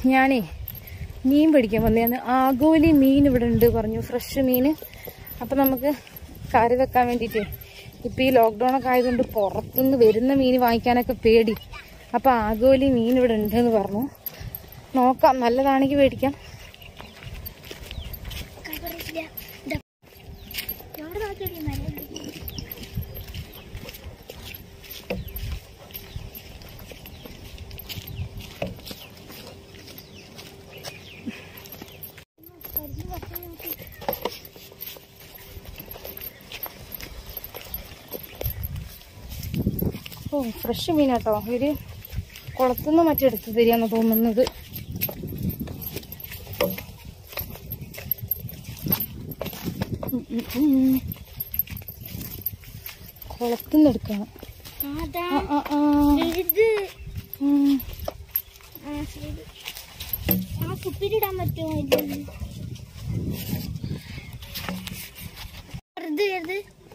ഞാനേ മീൻ പിടിക്കാൻ വന്നതാണ് ആഗോലി മീൻ ഇവിടെ ഉണ്ട് പറഞ്ഞു ഫ്രഷ് മീൻ അപ്പം നമുക്ക് കറി വെക്കാൻ വേണ്ടിയിട്ട് ഇപ്പം ഈ ലോക്ക്ഡൗൺ ഒക്കെ ആയതുകൊണ്ട് പുറത്തുനിന്ന് വരുന്ന മീൻ വാങ്ങിക്കാനൊക്കെ പേടി അപ്പം ആഗോലി മീൻ ഇവിടെ ഉണ്ടെന്ന് പറഞ്ഞു നോക്കാം നല്ലതാണെങ്കിൽ മേടിക്കാം കവറില്ല ഇതാ. എവിടെ നോക്കിയാടി മരം? കരിഞ്ഞ് പച്ച നോക്കി. ഓ ഫ്രഷ് മീനാട്ടോ ഇവര് കുളത്തുനിന്ന് മറ്റെടുത്ത് തരികയെന്ന് തോന്നുന്നത് ഉം, ഉം, ഉം. കുളത്തുനിന്ന് എടുക്കണം അതാ ആ, ആ, ആ. ഇത് ഉം. ആ ശരി ആ കുപ്പിയിലിടാൻ പറ്റുമോ ഇത് ഇത് ഇത്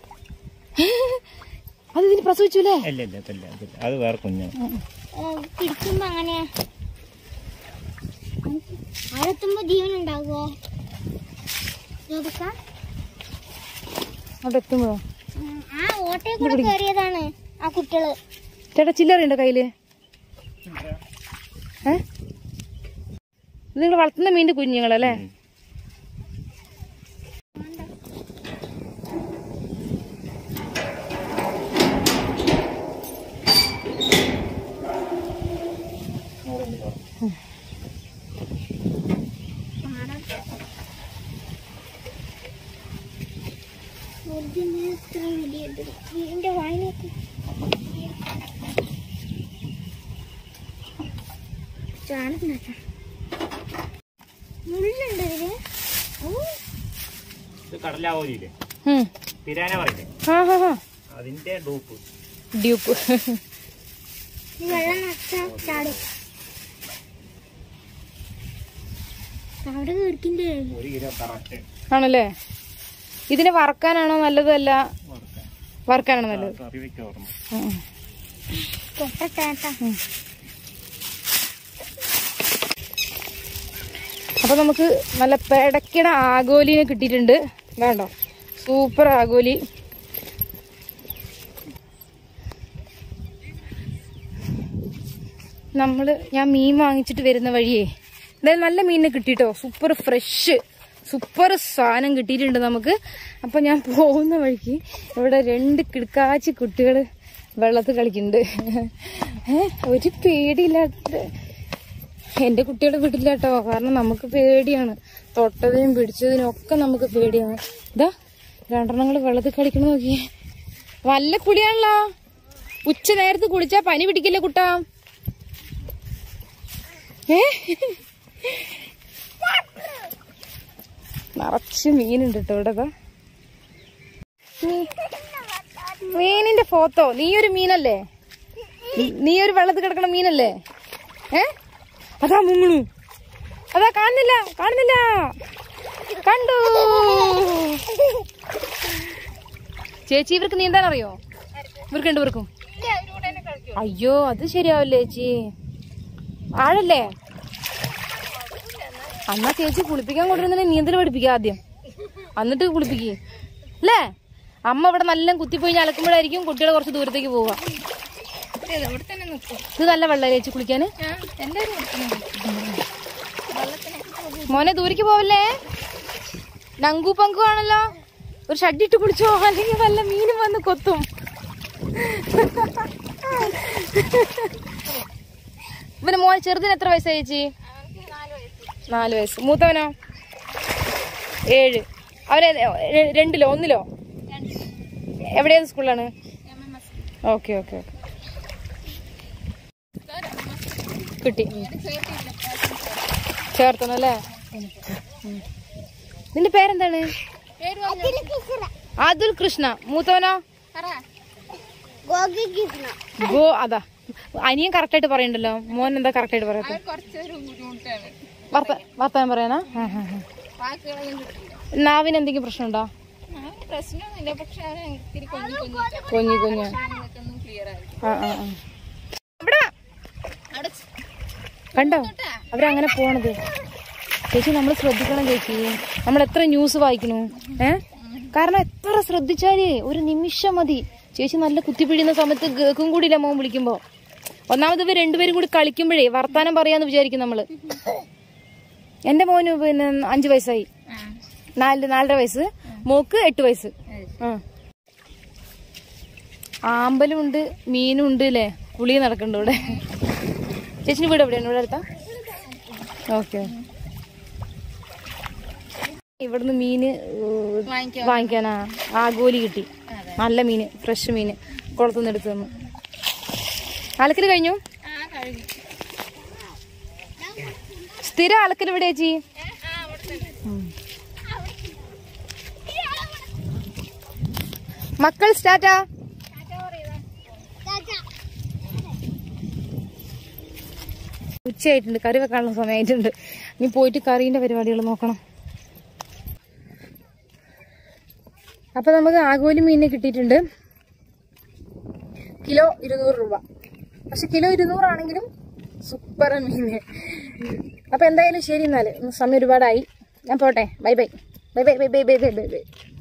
അത് ഇതിന് പ്രസവിച്ചുല്ലേ ഇല്ല ഇല്ല അതല്ല അതല്ല അത് വേറെ കുഞ്ഞാണ് ഓ, പിടിക്കുമ്പോ അങ്ങനെയാ ആഴെത്തുമ്പോ ജീവൻ ഉണ്ടാകുമോ നോക്കാം അവിടെ എത്തുമ്പോ ഉം, ആ ഓട്ടയെ കൂടെ കയറിയതാണ് ആ കുട്ടികള് ചേട്ടാ ചില്ലറുണ്ടോ കയ്യില് ഏ ഇത് നിങ്ങൾ വളർത്തുന്ന മീനിന്റെ കുഞ്ഞുങ്ങളല്ലേ ഇതിന് ഇത്ര വലിയത് ഇതിന്റെ വായിലേക്ക് ചാണകം മുള്ളുണ്ട് ഇതിന് ഓ ഇത് കടലാവോലിയില്ലേ ഉം. പിരാന പറയില്ലേ ആ ഹാ ഹാ അതിന്റെ ഡൂപ്പ് ഡ്യൂപ്പ് ഈ വെള്ളം നച്ചാ ചാടും അവിടെ കേൾക്കിന്റെ ഒരു കിലോ കറക്റ്റ് ആണല്ലേ ഇതിനെ വറക്കാനാണോ നല്ലത് അല്ല വറുക്കാൻ വറക്കാനാണോ നല്ലത് കറി വെക്കാൻ ഓർമ്മ ഉം. തൊട്ടേട്ടാ അപ്പൊ നമുക്ക് നല്ല പെടക്കണ ആഗോലിനെ കിട്ടിയിട്ടുണ്ട് വേണ്ടോ സൂപ്പർ ആഗോലി നമ്മള് ഞാൻ മീൻ വാങ്ങിച്ചിട്ട് വരുന്ന വഴിയേ അതായത് നല്ല മീനിനെ കിട്ടിട്ടോ സൂപ്പർ ഫ്രഷ് സൂപ്പർ സാധനം കിട്ടിയിട്ടുണ്ട് നമുക്ക് അപ്പൊ ഞാൻ പോകുന്ന വഴിക്ക് ഇവിടെ രണ്ട് കിടക്കാച്ചി കുട്ടികൾ വെള്ളത്തിൽ കളിക്കുന്നുണ്ട് ഏ ഒരു പേടിയില്ലാത്ത എന്റെ കുട്ടികളെ വിടില്ല കേട്ടോ കാരണം നമുക്ക് പേടിയാണ് തൊട്ടതിനും പിടിച്ചതിനും ഒക്കെ നമുക്ക് പേടിയാണ് ഇതാ രണ്ടെണ്ണങ്ങൾ വെള്ളത്തിൽ കളിക്കണം നോക്കിയേ വല്ല കുളിയാണല്ലോ ഉച്ച നേരത്ത് കുളിച്ചാ പനി പിടിക്കില്ല കുട്ടാ ഏ നിറച്ച് മീനുണ്ട് കേട്ടോ ഇവിടെ ദാ. മീ- മീനിന്റെ ഫോട്ടോ നീ ഒരു മീനല്ലേ നീ ഒരു വെള്ളത്തിൽ കിടക്കണ മീനല്ലേ ഏ അതാ മുങ്ങണു അതാ കാണുന്നില്ല കാണുന്നില്ല കണ്ടു ചേച്ചി ഇവർക്ക് നീന്താൻ അറിയോ ഇവർക്ക് രണ്ടുപേർക്കും അയ്യോ അത് ശരിയാവില്ലേ ചേച്ചി ആഴല്ലേ അന്നാ ചേച്ചി കുളിപ്പിക്കാൻ കൊണ്ടിരുന്നെ നീന്തൽ പഠിപ്പിക്കുക ആദ്യം എന്നിട്ട് കുളിപ്പിക്കുക അല്ലേ അമ്മ ഇവിടെ നല്ല കുത്തിപ്പോയി അലക്കുമ്പോഴായിരിക്കും കുട്ടികൾ കുറച്ച് ദൂരത്തേക്ക് പോവുക ഇത് നല്ല വെള്ളം ചേച്ചി കുളിക്കാന് മോനെ ദൂരേക്ക് പോവല്ലേ നങ്കു പങ്കു ആണല്ലോ ഒരു ഷഡിട്ട് കുളിച്ചോ അല്ലെങ്കിൽ വല്ല മീനും വന്ന് കൊത്തും ഇവന് മോൻ ചെറുതിന് എത്ര വയസ്സായി ചേച്ചി നാല് വയസ്സ് മൂത്തവനോ ഏഴ് അവനെ ര- രണ്ടിലോ ഒന്നിലോ എവിടെയാണ് സ്കൂളിലാണ് ഓക്കെ ഓക്കെ ഓക്കെ കിട്ടി ചേർത്തണം അല്ലേ ഉം. നിന്റെ പേരെന്താണ് അതുൽ കൃഷ്ണ മൂത്തവനോ ഗോഗി കൃഷ്ണ ഗോ അതാ അനിയൻ കറക്റ്റ് ആയിട്ട് പറയണ്ടല്ലോ മോൻ എന്താ കറക്റ്റ് ആയിട്ട് പറയാത്ത വർത്ത- വർത്താനം പറയാനാ ആ, ആ, ആ. നാവിന് എന്തെങ്കിലും പ്രശ്നമുണ്ടോ പ്രശ്നമൊന്നുമില്ല പക്ഷെ അവന് ഇത്തിരി കൊഞ്ഞു കൊഞ്ഞു കുഞ്ഞു കുഞ്ഞു ക്ലിയർ ആയി ആ ആ ആ ഇവിടെ വാ. കണ്ടോ അവരങ്ങനെ പോണത് ചേച്ചി നമ്മൾ ശ്രദ്ധിക്കണം ചേച്ചി നമ്മൾ എത്ര ന്യൂസ് വായിക്കണു ഏ കാരണം എത്ര ശ്രദ്ധിച്ചാലേ ഒരു നിമിഷം മതി ചേച്ചി നല്ല കുത്തിപ്പിഴിയുന്ന സമയത്ത് കേൾക്കും കൂടിയില്ല മോൻ വിളിക്കുമ്പോ ഒന്നാമത് ഇവർ രണ്ടുപേരും കൂടി കളിക്കുമ്പോഴേ വർത്താനം പറയാന്ന് വിചാരിക്കും നമ്മള് എന്റെ മോന് പിന്നെ അഞ്ചു വയസ്സായി നാല് നാലര വയസ്സ് മോക്ക് എട്ട് വയസ്സ് ആ ആമ്പലും ഉണ്ട് മീനും ഉണ്ട് അല്ലേ കുളി നടക്കണ്ട ഇവിടെ ചേച്ചിന് വീട് എവിടെയാണ് ഇവിടെ അടുത്താ ഓക്കെ ഇവിടുന്ന് മീന് ഏഹ്, വാങ്ങിക്കാനാ ആഗോലി കിട്ടി നല്ല മീന് ഫ്രഷ് മീന് കുളത്തുനിന്ന് എടുത്ത് തന്നു അലക്കല് കഴിഞ്ഞു ആ കഴിഞ്ഞു സ്ഥിരം അലക്കൽ എവിടെ ചേച്ചി മക്കൾ സ്റ്റാറ്റാ ഉച്ചയായിട്ടുണ്ട് കറി വെക്കാനുള്ള സമയമായിട്ടുണ്ട് ഇനി പോയിട്ട് കറീന്റെ പരിപാടികൾ നോക്കണം അപ്പൊ നമുക്ക് ആഗോലി മീനിനെ കിട്ടിയിട്ടുണ്ട് കിലോ ഇരുന്നൂറ് രൂപ പക്ഷെ കിലോ ഇരുന്നൂറാണെങ്കിലും സൂപ്പർ മീന് അപ്പൊ എന്തായാലും ശരി എന്നാല് സമയം ഒരുപാടായി ഞാൻ പോട്ടെ bye bye bye bye bye bye bye bye by